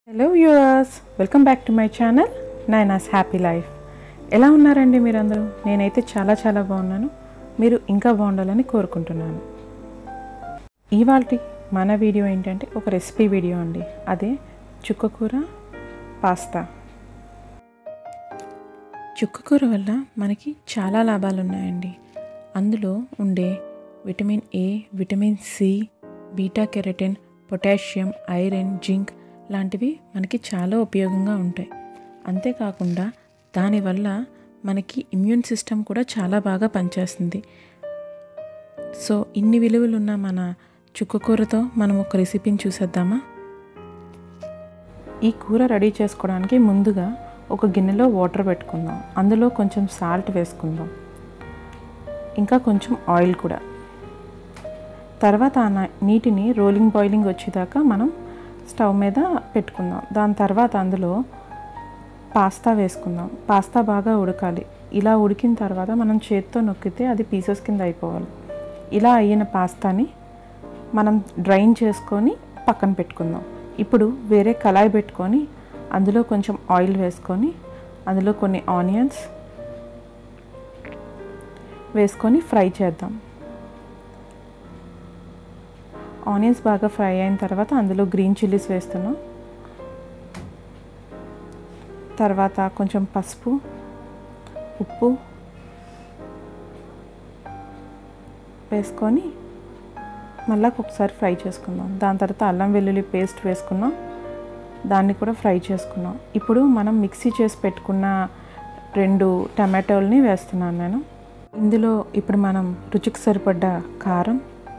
hello viewers welcome back to my channel Naina's happy life ఎలా ఉన్నారండి మీరందరూ నేనైతే చాలా చాలా బాగున్నాను మీరు ఇంకా బాగుండాలని కోరుకుంటున్నాను ఇవాళ మన వీడియో ఏంటంటే ఒక రెసిపీ వీడియో అండి అదే చుక్కకూర పాస్తా చుక్కకూర వల్ల మనకి చాలా లాభాలు ఉన్నాయండి అందులో ఉండే vitamin A vitamin C beta carotene potassium iron zinc లాంటివి మనకి చాలా ఉపయోగంగా ఉంటాయి అంతేకాకుండా దానివల్ల మనకి ఇమ్యూన్ సిస్టమ్ కూడా చాలా బాగా పనిచేస్తుంది సో ఇన్ని విలువలు ఉన్న మన చుక్కకూరతో మనం ఒక రెసిపీని చూసేద్దామా ఈ కూర రెడీ చేసుకోవడానికి ముందుగా ఒక గిన్నెలో వాటర్ పెట్టుకుందాం అందులో కొంచెం సాల్ట్ వేసుకుందాం ఇంకా కొంచెం ఆయిల్ కూడా తర్వాత ఆ నా- నీటిని రోలింగ్ బాయిలింగ్ వచ్చేదాకా మనం స్టవ్ మీద పెట్టుకుందాం దాని తర్వాత అందులో పాస్తా వేసుకుందాం పాస్తా బాగా ఉడకాలి ఇలా ఉడికిన తర్వాత మనం చేత్తో నొక్కితే అది పీసెస్ కింద అయిపోవాలి ఇలా అయిన పాస్తాని మనం డ్రైన్ చేసుకొని పక్కన పెట్టుకుందాం ఇప్పుడు వేరే కళాయి పెట్టుకొని అందులో కొంచెం ఆయిల్ వేసుకొని అందులో కొన్ని ఆనియన్స్ వేసుకొని ఫ్రై చేద్దాం ఆనియన్స్ బాగా ఫ్రై అయిన తర్వాత అందులో గ్రీన్ చిల్లీస్ వేస్తున్నాం తర్వాత కొంచెం పసుపు ఉప్పు వేసుకొని మళ్ళీ ఒకసారి ఫ్రై చేసుకుందాం దాని తర్వాత అల్లం వెల్లుల్లి పేస్ట్ వేసుకున్నాం దాన్ని కూడా ఫ్రై చేసుకున్నాం ఇప్పుడు మనం మిక్సీ చేసి పెట్టుకున్న రెండు టమాటోల్ని వేస్తున్నాను నేను ఇందులో ఇప్పుడు మనం రుచికి సరిపడ్డ కారం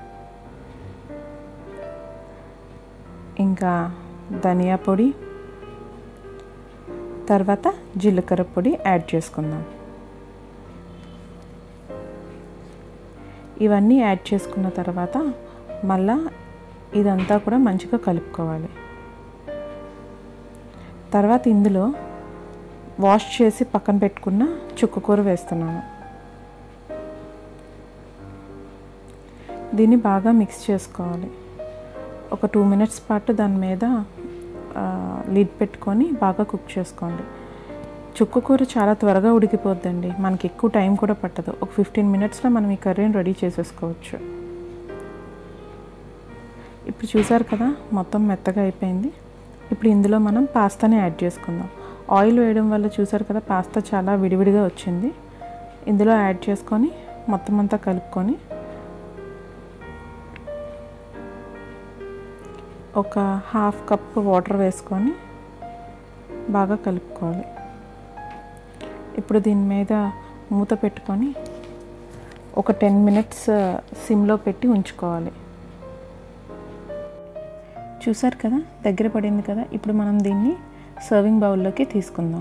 ఇంకా ధనియా పొడి తర్వాత జీలకర్ర పొడి యాడ్ చేసుకుందాం ఇవన్నీ యాడ్ చేసుకున్న తర్వాత మళ్ళా ఇదంతా కూడా మంచిగా కలుపుకోవాలి తర్వాత ఇందులో వాష్ చేసి పక్కన పెట్టుకున్న చుక్కకూర వేస్తున్నాను దీన్ని బాగా మిక్స్ చేసుకోవాలి ఒక టూ మినిట్స్ పాటు దాని మీద లిడ్ పెట్టుకొని బాగా కుక్ చేసుకోండి చుక్క కూర చాలా త్వరగా ఉడికిపోద్దండి మనకి ఎక్కువ టైం కూడా పట్టదు ఒక ఫిఫ్టీన్ మినిట్స్లో మనం ఈ కర్రీని రెడీ చేసేసుకోవచ్చు ఇప్పుడు చూసారు కదా మొత్తం మెత్తగా అయిపోయింది ఇప్పుడు ఇందులో మనం పాస్తాని యాడ్ చేసుకుందాం ఆయిల్ వేయడం వల్ల చూసారు కదా పాస్తా చాలా విడివిడిగా వచ్చింది ఇందులో యాడ్ చేసుకొని మొత్తం అంతా కలుపుకొని ఒక హాఫ్ కప్ వాటర్ వేసుకొని బాగా కలుపుకోవాలి ఇప్పుడు దీని మీద మూత పెట్టుకొని ఒక టెన్ మినిట్స్ సిమ్లో పెట్టి ఉంచుకోవాలి చూసారు కదా దగ్గర పడింది కదా ఇప్పుడు మనం దీన్ని సర్వింగ్ బౌల్లోకి తీసుకుందాం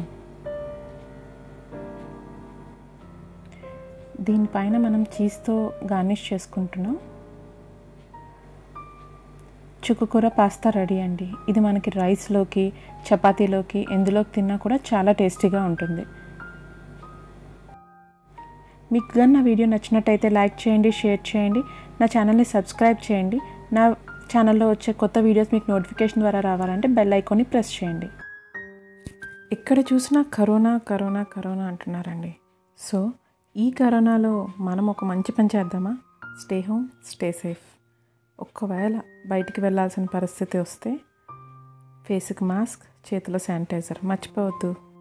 దీనిపైన మనం చీజ్తో గార్నిష్ చేసుకుంటున్నాం చుక్కకూర పాస్తా రెడీ అండి ఇది మనకి రైస్లోకి చపాతీలోకి ఎందులోకి తిన్నా కూడా చాలా టేస్టీగా ఉంటుంది మీకు కానీ నా వీడియో నచ్చినట్టయితే లైక్ చేయండి షేర్ చేయండి నా ఛానల్ని సబ్స్క్రైబ్ చేయండి నా ఛానల్లో వచ్చే కొత్త వీడియోస్ మీకు నోటిఫికేషన్ ద్వారా రావాలంటే బెల్ ఐకాన్ని ప్రెస్ చేయండి ఎక్కడ చూసినా కరోనా కరోనా కరోనా అంటున్నారండి సో ఈ కరోనాలో మనం ఒక మంచి పని చేద్దామా స్టే హోమ్ స్టే సేఫ్ ఒక్కవేళ బయటికి వెళ్ళాల్సిన పరిస్థితి వస్తే ఫేస్కి మాస్క్ చేతిలో శానిటైజర్ మర్చిపోవద్దు